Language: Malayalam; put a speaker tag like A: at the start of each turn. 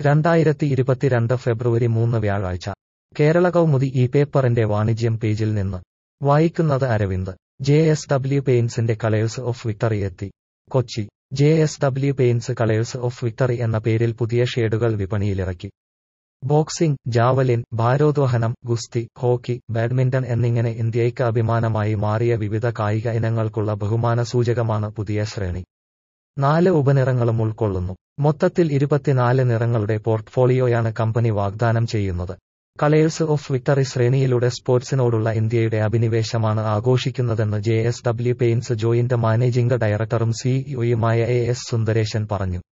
A: രണ്ടായിരത്തി ഇരുപത്തിരണ്ട് ഫെബ്രുവരി മൂന്ന് വ്യാഴാഴ്ച കേരള കൗമുദി ഈ പേപ്പറിന്റെ വാണിജ്യം പേജിൽ നിന്ന് വായിക്കുന്നത് അരവിന്ദ് ജെ എസ് ഡബ്ല്യു പെയിൻസിന്റെ കളേഴ്സ് ഓഫ് വിക്ടറി എത്തി Kochi J S W paints colours of victory എന്ന പേരിൽ പുതിയ ഷേഡുകൾ വിപണിയിലിറക്കി ബോക്സിംഗ് ജാവലിൻ ഭാരോദ്വഹനം ഗുസ്തി ഹോക്കി ബാഡ്മിന്റൺ എന്നിങ്ങനെ ഇന്ത്യയ്ക്ക് അഭിമാനമായി മാറിയ വിവിധ കായിക ഇനങ്ങൾക്കുള്ള ബഹുമാന സൂചകമാണ് പുതിയ ശ്രേണി നാല് ഉപനിറങ്ങളും ഉൾക്കൊള്ളുന്നു മൊത്തത്തിൽ ഇരുപത്തിനാല് നിറങ്ങളുടെ പോർട്ട്ഫോളിയോയാണ് കമ്പനി വാഗ്ദാനം ചെയ്യുന്നത് കളേഴ്സ് ഓഫ് വിക്ടറി ശ്രേണിയിലൂടെ സ്പോർട്സിനോടുള്ള ഇന്ത്യയുടെ അഭിനിവേശമാണ് ആഘോഷിക്കുന്നതെന്ന് J S W paints joint managing ഡയറക്ടറും സിഇഒയുമായ എ എസ് സുന്ദരേശൻ പറഞ്ഞു